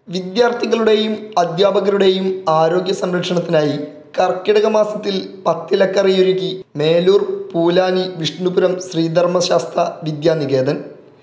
വിദ്യാർത്ഥികളുടെയും അധ്യാപകരുടെയും ആരോഗ്യ സംരക്ഷണത്തിനായി കർക്കിടക മാസത്തിൽ പത്തിലക്കറിയൊരുക്കി മേലൂർ പൂലാനി വിഷ്ണുപുരം ശ്രീധർമ്മശാസ്ത്ര വിദ്യാനികേതൻ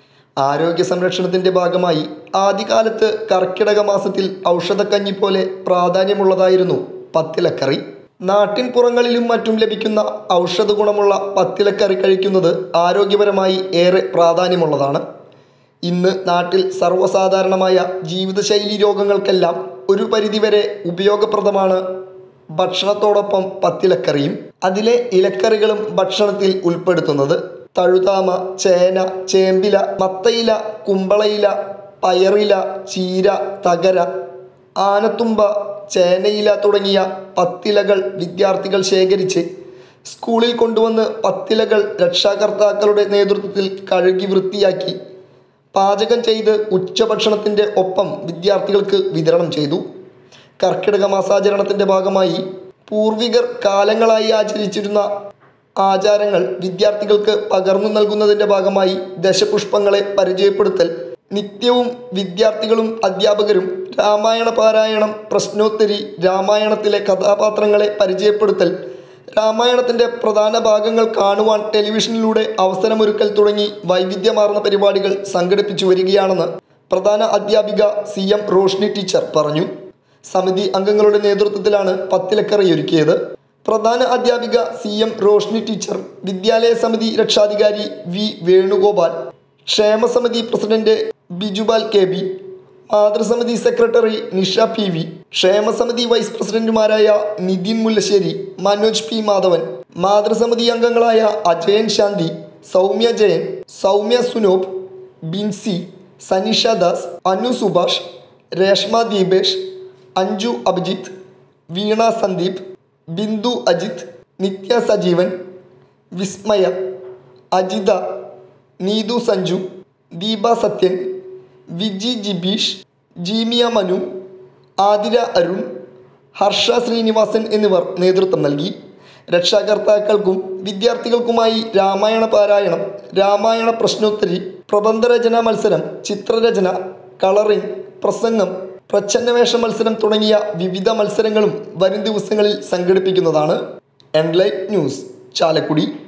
ആരോഗ്യ സംരക്ഷണത്തിൻ്റെ ഭാഗമായി ആദ്യകാലത്ത് കർക്കിടക മാസത്തിൽ ഔഷധക്കഞ്ഞി പോലെ പ്രാധാന്യമുള്ളതായിരുന്നു പത്തിലക്കറി നാട്ടിൻപുറങ്ങളിലും മറ്റും ലഭിക്കുന്ന ഔഷധ ഗുണമുള്ള പത്തിലക്കറി കഴിക്കുന്നത് ആരോഗ്യപരമായി ഏറെ പ്രാധാന്യമുള്ളതാണ് ഇന്ന് നാട്ടിൽ സർവ്വസാധാരണമായ ജീവിതശൈലി രോഗങ്ങൾക്കെല്ലാം ഒരു പരിധിവരെ ഉപയോഗപ്രദമാണ് ഭക്ഷണത്തോടൊപ്പം പത്തിലക്കറിയും അതിലെ ഇലക്കറികളും ഭക്ഷണത്തിൽ ഉൾപ്പെടുത്തുന്നത് തഴുതാമ ചേന ചേമ്പില മത്തയില കുമ്പളയില പയറില ചീര തകര ആനത്തുമ്പ ചേനയില തുടങ്ങിയ പത്തിലകൾ വിദ്യാർത്ഥികൾ ശേഖരിച്ച് സ്കൂളിൽ കൊണ്ടുവന്ന് പത്തിലകൾ രക്ഷാകർത്താക്കളുടെ നേതൃത്വത്തിൽ കഴുകി വൃത്തിയാക്കി പാചകം ചെയ്ത് ഉച്ചഭക്ഷണത്തിൻ്റെ ഒപ്പം വിദ്യാർത്ഥികൾക്ക് വിതരണം ചെയ്തു കർക്കിടക മാസാചരണത്തിൻ്റെ ഭാഗമായി പൂർവികർ കാലങ്ങളായി ആചരിച്ചിരുന്ന ആചാരങ്ങൾ വിദ്യാർത്ഥികൾക്ക് പകർന്നു നൽകുന്നതിൻ്റെ ഭാഗമായി ദശപുഷ്പങ്ങളെ പരിചയപ്പെടുത്തൽ നിത്യവും വിദ്യാർത്ഥികളും അധ്യാപകരും രാമായണ പാരായണം പ്രശ്നോത്തരി രാമായണത്തിലെ കഥാപാത്രങ്ങളെ പരിചയപ്പെടുത്തൽ രാമായണത്തിൻ്റെ പ്രധാന ഭാഗങ്ങൾ കാണുവാൻ ടെലിവിഷനിലൂടെ അവസരമൊരുക്കൽ തുടങ്ങി വൈവിധ്യമാർന്ന പരിപാടികൾ സംഘടിപ്പിച്ചു വരികയാണെന്ന് പ്രധാന അധ്യാപിക സി എം റോഷ്നി ടീച്ചർ പറഞ്ഞു സമിതി അംഗങ്ങളുടെ നേതൃത്വത്തിലാണ് പത്തിലക്കറി ഒരുക്കിയത് പ്രധാന അധ്യാപിക സി എം റോഷ്നി ടീച്ചർ വിദ്യാലയ സമിതി രക്ഷാധികാരി വി വേണുഗോപാൽ ക്ഷേമസമിതി പ്രസിഡന്റ് ബിജുപാൽ കെ ബി മാതൃസമിതി സെക്രട്ടറി നിഷ പി വി ക്ഷേമസമിതി വൈസ് പ്രസിഡന്റുമാരായ നിതിൻ മുല്ലശ്ശേരി മനോജ് പി മാധവൻ മാതൃസമിതി അംഗങ്ങളായ അജയൻ ശാന്തി സൗമ്യ ജയൻ സൗമ്യ സുനോബ് ബിൻസി സനിഷ ദാസ് അനു സുഭാഷ് രേഷ്മ ദീപേഷ് അഞ്ജു അഭിജിത്ത് വീണ സന്ദീപ് ബിന്ദു അജിത് നിത്യ സജീവൻ വിസ്മയ അജിത നീതു സഞ്ജു ദീപ സത്യൻ വിജി ജിബീഷ് ജീമിയ മനു ആതിര അരുൺ ഹർഷ ശ്രീനിവാസൻ എന്നിവർ നേതൃത്വം നൽകി രക്ഷാകർത്താക്കൾക്കും വിദ്യാർത്ഥികൾക്കുമായി രാമായണ പാരായണം രാമായണ പ്രശ്നോത്തരി പ്രബന്ധരചന മത്സരം ചിത്രരചന കളറിംഗ് പ്രസംഗം പ്രച്ഛന്നവേഷ മത്സരം തുടങ്ങിയ വിവിധ മത്സരങ്ങളും വരും ദിവസങ്ങളിൽ സംഘടിപ്പിക്കുന്നതാണ് എൻലൈറ്റ് ന്യൂസ് ചാലക്കുടി